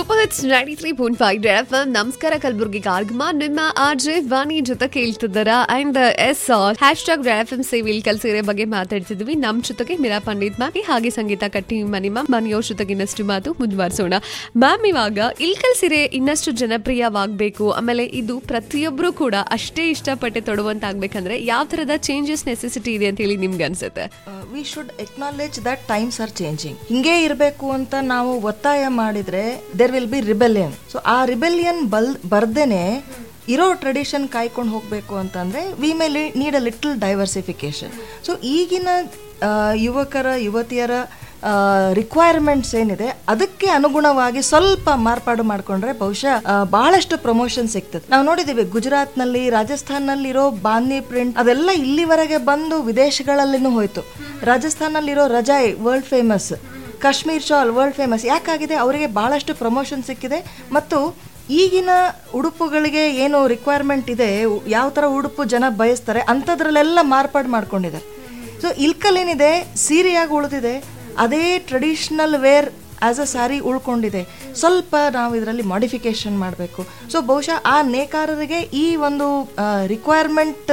super hits ninety three point five F ನಮಸ್ಕಾರ ಕಲಬುರ್ಗಿ ಕಾರ್ಯಕ್ರಮ ನಿಮ್ಮ ಆರ್ ಜೆ ವಾಣಿ ಜೊತೆ ಕೇಳ್ತಿದ್ದಾರ and S hashtag F M ಸೇವೆ ಇಲ್ಕಲ್ ಸೀರೆ ಬಗ್ಗೆ ಮಾತಾಡ್ತಿದ್ವಿ ನಮ್ ಜೊತೆಗೆ ಮೀರಾ ಪಂಡಿತ್ ಮ್ಯಾಮ್ ಹಾಗೆ ಸಂಗೀತ ಕಟ್ಟಿ ಮನಿ ಮ್ಯಾಮ್ ಮನೆಯವ್ರ ಜೊತೆಗೆ ಇನ್ನಷ್ಟು ಮಾತು ಮುಂದುವರಿಸೋಣ ಮ್ಯಾಮ್ ಇವಾಗ ಇಲ್ಕಲ್ ಸೀರೆ ಇನ್ನಷ್ಟು ಜನಪ್ರಿಯವಾಗಬೇಕು ಆಮೇಲೆ ಇದು ಪ್ರತಿಯೊಬ್ಬರು ಕೂಡ ಅಷ್ಟೇ ಇಷ್ಟಪಟ್ಟೆ ತೊಡುವಂತಾಗ್ಬೇಕಂದ್ರೆ ಯಾವ ತರದ ಚೇಂಜಸ್ ನೆಸೆಸಿಟಿ ಇದೆ ಅಂತ ಹೇಳಿ ನಿಮ್ಗೆ ಅನ್ಸುತ್ತೆ we should acknowledge that times are changing ಹಿಂಗೆ ಇರಬೇಕು ಅಂತ ನಾವು ಒತ್ತಾಯ ಮಾಡಿದ್ರೆ there will be rebellion so ಆ ರಿಬೆಲಿಯನ್ ಬಲ್ ಬರ್ದೇನೆ ಇರೋ ಟ್ರೆಡಿಷನ್ ಕಾಯ್ಕೊಂಡು ಹೋಗಬೇಕು ಅಂತಂದ್ರೆ we may need a little diversification so ಈಗಿನ ಆ, ಯುವಕರ ಯುವತಿಯರ ರಿಕ್ವೈರ್ಮೆಂಟ್ಸ್ ಏನಿದೆ ಅದಕ್ಕೆ ಅನುಗುಣವಾಗಿ ಸ್ವಲ್ಪ ಮಾರ್ಪಾಡು ಮಾಡ್ಕೊಂಡ್ರೆ ಬಹುಶಃ ಆ, ಬಹಳಷ್ಟು ಪ್ರಮೋಷನ್ ಸಿಗ್ತದೆ ನಾವು ನೋಡಿದೀವಿ ಗುಜರಾತ್ ನಲ್ಲಿ ರಾಜಸ್ಥಾನ್ನಲ್ಲಿರೋ ಬಾಂದಿ ಪ್ರಿಂಟ್ ಅದೆಲ್ಲ ಇಲ್ಲಿವರೆಗೆ ಬಂದು ವಿದೇಶಗಳಲ್ಲಿನೂ ಹೋಯ್ತು ರಾಜಸ್ಥಾನಲ್ಲಿರೋ razai world famous Kashmir shawl world famous ಯಾಕಾಗಿದೆ ಅವರಿಗೆ ಬಹಳಷ್ಟು ಪ್ರಮೋಷನ್ ಸಿಕ್ಕಿದೆ ಮತ್ತು ಈಗಿನ ಉಡುಪುಗಳಿಗೆ ಏನು ರಿಕ್ವೈರ್ಮೆಂಟ್ ಇದೆ ಯಾವ ಥರ ಉಡುಪು ಜನ ಬಯಸ್ತಾರೆ ಅಂಥದ್ರಲ್ಲೆಲ್ಲ ಮಾರ್ಪಾಡು ಮಾಡ್ಕೊಂಡಿದ್ದಾರೆ ಸೊ ಇಲ್ಕಲ್ ಏನಿದೆ ಸೀರೆಯಾಗಿ ಉಳಿದಿದೆ ಅದೇ traditional wear as a sari ಉಳ್ಕೊಂಡಿದೆ ಸ್ವಲ್ಪ ನಾವು ಇದರಲ್ಲಿ ಮಾಡಿಫಿಕೇಶನ್ ಮಾಡಬೇಕು ಸೊ ಬಹುಶಃ ಆ ನೇಕಾರರಿಗೆ ಈ ಒಂದು ರಿಕ್ವೈರ್ಮೆಂಟ್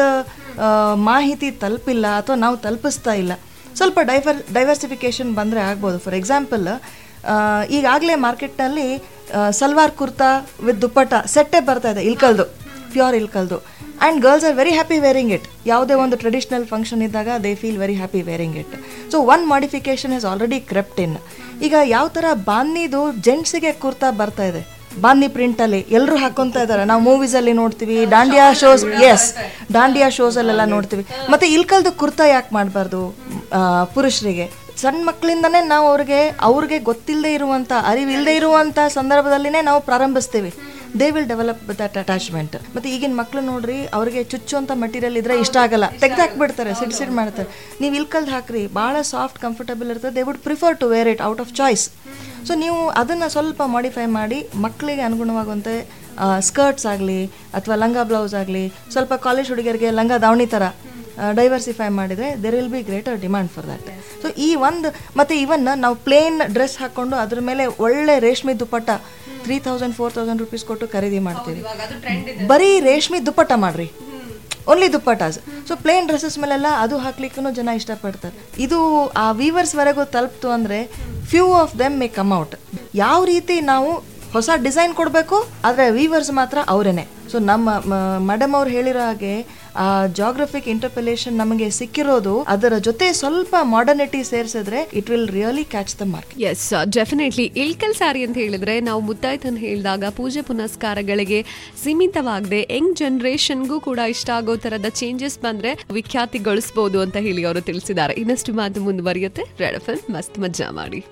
ಮಾಹಿತಿ ತಲುಪಿಲ್ಲ ಅಥವಾ ನಾವು ತಲುಪಿಸ್ತಾ ಇಲ್ಲ ಸ್ವಲ್ಪ ಡೈವರ್ ಡೈವರ್ಸಿಫಿಕೇಶನ್ ಬಂದರೆ ಆಗ್ಬೋದು ಫಾರ್ ಎಕ್ಸಾಂಪಲ್ ಈಗಾಗಲೇ ಮಾರ್ಕೆಟ್ನಲ್ಲಿ ಸಲ್ವಾರ್ ಕುರ್ತಾ ವಿತ್ ದುಪ್ಪಟ್ಟ ಸೆಟ್ಟೆ ಬರ್ತಾ ಇದೆ ಇಲ್ಕಲ್ದು ಪ್ಯೂರ್ ಇಲ್ಕಲ್ದು and girls are very happy wearing it ಯಾವುದೇ ಒಂದು ಟ್ರೆಡಿಷ್ನಲ್ ಫಂಕ್ಷನ್ ಇದ್ದಾಗ they feel very happy wearing it so one modification is already crept in ಈಗ ಯಾವ ಥರ ಬಾನ್ನಿದು ಜೆಂಟ್ಸಿಗೆ ಕುರ್ತಾ ಬರ್ತಾ ಇದೆ ಬಾನ್ನಿ ಪ್ರಿಂಟಲ್ಲಿ ಎಲ್ಲರೂ ಹಾಕೊಂತ ಇದ್ದಾರೆ ನಾವು ಮೂವೀಸಲ್ಲಿ ನೋಡ್ತೀವಿ ಡಾಂಡಿಯಾ ಶೋಸ್ ಎಸ್ ಡಾಂಡಿಯಾ ಶೋಸಲ್ಲೆಲ್ಲ ನೋಡ್ತೀವಿ ಮತ್ತೆ ಇಲ್ಕಲ್ದು ಕುರ್ತಾ ಯಾಕೆ ಮಾಡಬಾರ್ದು ಪುರುಷರಿಗೆ ಸಣ್ಣ ಮಕ್ಕಳಿಂದನೇ ನಾವು ಅವ್ರಿಗೆ ಅವ್ರಿಗೆ ಗೊತ್ತಿಲ್ಲದೆ ಇರುವಂಥ ಅರಿವಿಲ್ಲದೆ ಇರುವಂಥ ಸಂದರ್ಭದಲ್ಲಿನೇ ನಾವು ಪ್ರಾರಂಭಿಸ್ತೀವಿ they will develop that attachment ಮತ್ತೆ ಈಗಿನ ಮಕ್ಳು ನೋಡ್ರಿ ಅವ್ರಿಗೆ ಚುಚ್ಚುವಂಥ ಮಟೀರಿಯಲ್ ಇದ್ರೆ ಇಷ್ಟ ಆಗಲ್ಲ ತೆಗ್ದು ಹಾಕ್ಬಿಡ್ತಾರೆ ಸಿಡ್ ಸಿಡ್ ಮಾಡ್ತಾರೆ ನೀವು ಇಲ್ಕಲ್ದು ಹಾಕ್ರಿ ಭಾಳ ಸಾಫ್ಟ್ ಕಂಫರ್ಟಬಲ್ ಇರ್ತದೆ they would prefer to wear it out of choice so ನೀವು ಅದನ್ನು ಸ್ವಲ್ಪ ಮಾಡಿಫೈ ಮಾಡಿ ಮಕ್ಕಳಿಗೆ ಅನುಗುಣವಾಗುವಂತೆ ಸ್ಕರ್ಟ್ಸ್ ಆಗಲಿ ಅಥವಾ ಲಂಗ ಬ್ಲೌಸ್ ಆಗಲಿ ಸ್ವಲ್ಪ ಕಾಲೇಜ್ ಹುಡುಗಿಯರಿಗೆ ಲಂಗ ದಾವಣಿ ಥರ ಡೈವರ್ಸಿಫೈ ಮಾಡಿದರೆ there will be greater demand for that so ಈ ಒಂದು ಮತ್ತು ಇವನ್ ನಾವು ಪ್ಲೇನ್ ಡ್ರೆಸ್ ಹಾಕ್ಕೊಂಡು ಅದ್ರ ಮೇಲೆ ಒಳ್ಳೆ ರೇಷ್ಮೆ dupatta three thousand four thousand rupees ಕೊಟ್ಟು ಖರೀದಿ ಮಾಡ್ತೀವಿ ಬರೀ ರೇಷ್ಮೆ ದುಪ್ಪಟ್ಟ ಮಾಡ್ರಿ only dupattas so plain dresses ಮೇಲೆಲ್ಲ ಅದು ಹಾಕ್ಲಿಕ್ಕೂ ಜನ ಇಷ್ಟಪಡ್ತಾರೆ ಇದು ಆ ವೀವರ್ಸ್ವರೆಗೂ ತಲುಪ್ತು ಅಂದರೆ few of them may come out ಯಾವ ರೀತಿ ನಾವು ಹೊಸ ಡಿಸೈನ್ ಕೊಡಬೇಕು ಆದರೆ ವೀವರ್ಸ್ ಮಾತ್ರ ಅವರೇನೆ ಸೊ ನಮ್ಮ ಮೇಡಮ್ ಅವ್ರು ಹೇಳಿರೋ ಹಾಗೆ ಆ ಜಾಗ್ರಫಿಕ್ ಇಂಟರ್ಪಲೇಷನ್ ನಮಗೆ ಸಿಕ್ಕಿರೋದು ಅದರ ಜೊತೆ ಸ್ವಲ್ಪ ಮಾಡರ್ನಿಟಿ ಸೇರಿಸಿದ್ರೆ it will really catch the marks definitely Ilkal sari ಅಂತ ಹೇಳಿದ್ರೆ ನಾವು ಮುತ್ತಾಯ್ತನ್ ಹೇಳಿದಾಗ ಪೂಜೆ ಪುನಸ್ಕಾರಗಳಿಗೆ ಸೀಮಿತವಾಗದೆ ಯಂಗ್ ಜನರೇಷನ್ಗೂ ಕೂಡ ಇಷ್ಟ ಆಗೋ ತರದ ಚೇಂಜಸ್ ಬಂದ್ರೆ ವಿಖ್ಯಾತಿಗೊಳಿಸಬಹುದು ಅಂತ ಹೇಳಿ ಅವರು ತಿಳಿಸಿದ್ದಾರೆ ಇನ್ನಷ್ಟು ಮಾತು ಮುಂದುವರಿಯುತ್ತೆ ರೆಡ್ ಎಫ್ ಮಸ್ತ್ ಮಜಾ ಮಾಡಿ